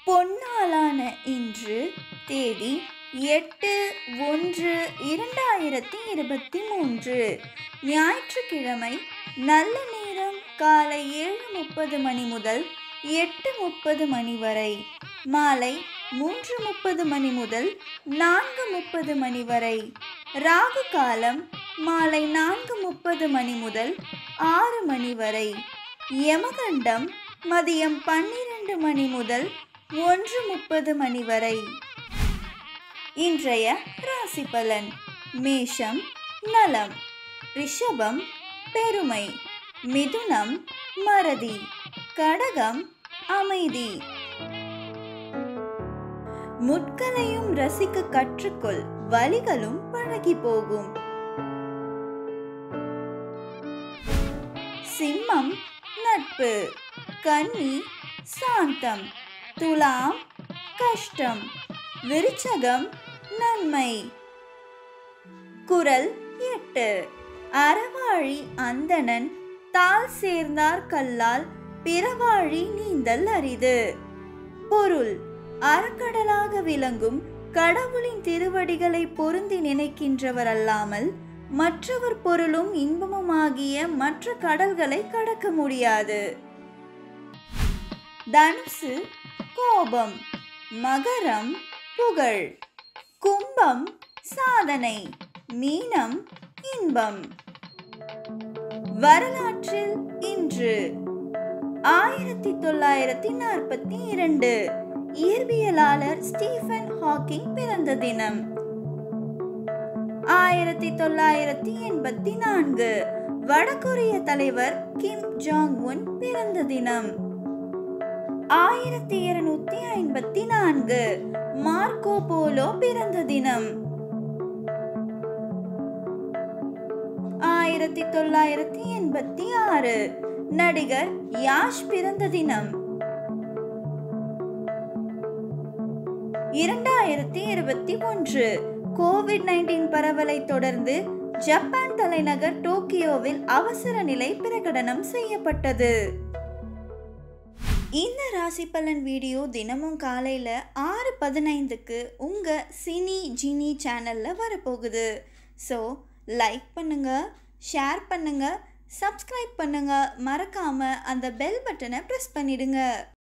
பொன்னாளான இன்று தேதி எட்டு ஒன்று இரண்டாயிரத்தி இருபத்தி மூன்று ஞாயிற்றுக்கிழமை நல்ல நேரம் காலை ஏழு முப்பது மணி முதல் எட்டு முப்பது மணி வரை மாலை மூன்று முப்பது மணி முதல் நான்கு முப்பது மணி வரை ராகு காலம் மாலை நான்கு முப்பது மணி முதல் ஆறு மணி வரை யமகண்டம் மதியம் பன்னிரண்டு மணி முதல் ஒன்று முப்பது மணி வரை இன்றைய ராசி பலன் மேஷம் நலம் ரிஷபம் பெருமை மிதுனம் மறதி கடகம் அமைதி முட்களையும் ரசிக்க கற்றுக்கொள் வலிகளும் பழகி போகும் சிம்மம் நட்பு கன்னி சாந்தம் துலாம் கஷ்டம் விருச்சகம் நன்மை குரல் எட்டு அறவாழி அந்தணன் தாள் சேர்ந்தார் கல்லால் பிறவாழி நீந்தல் அரிது பொருள் அறக்கடலாக விளங்கும் கடவுளின் திருவடிகளை பொருந்தி நினைக்கின்றவர் அல்லாமல் மற்றவர் பொருளும் இன்பமுமாகிய மற்ற கடல்களை கடக்க முடியாது தனுசு கோபம் மகரம் புகழ் கும்பம் சாதனை மீனம் இன்பம் வரலாற்றில் இன்று ஆயிரத்தி தொள்ளாயிரத்தி நாற்பத்தி இரண்டு இயற்பியலாளர் ஸ்டீஃபன் ஹாக்கிங் பிறந்த தினம் ஆயிரத்தி தொள்ளாயிரத்தி எண்பத்தி நான்கு வடகொரிய தலைவர் கிம் ஜாங் உன் பிறந்த தினம் ஆயிரத்தி இருநூத்தி ஐம்பத்தி நான்கு மார்க்கோ போலோ பிறந்த தினம் ஆயிரத்தி தொள்ளாயிரத்தி எண்பத்தி ஆறு நடிகர் யாஷ் பிறந்த தினம் இரண்டாயிரத்தி இருபத்தி ஒன்று கோவிட் நைன்டீன் பரவலை தொடர்ந்து ஜப்பான் தலைநகர் டோக்கியோவில் அவசர நிலை பிரகடனம் செய்யப்பட்டது இந்த ராசி பலன் வீடியோ தினமும் காலையில் ஆறு பதினைந்துக்கு உங்கள் சினி ஜினி சேனலில் வரப்போகுது ஸோ லைக் பண்ணுங்கள் ஷேர் பண்ணுங்கள் சப்ஸ்கிரைப் பண்ணுங்கள் மறக்காமல் அந்த பெல் பட்டனை ப்ரெஸ் பண்ணிடுங்க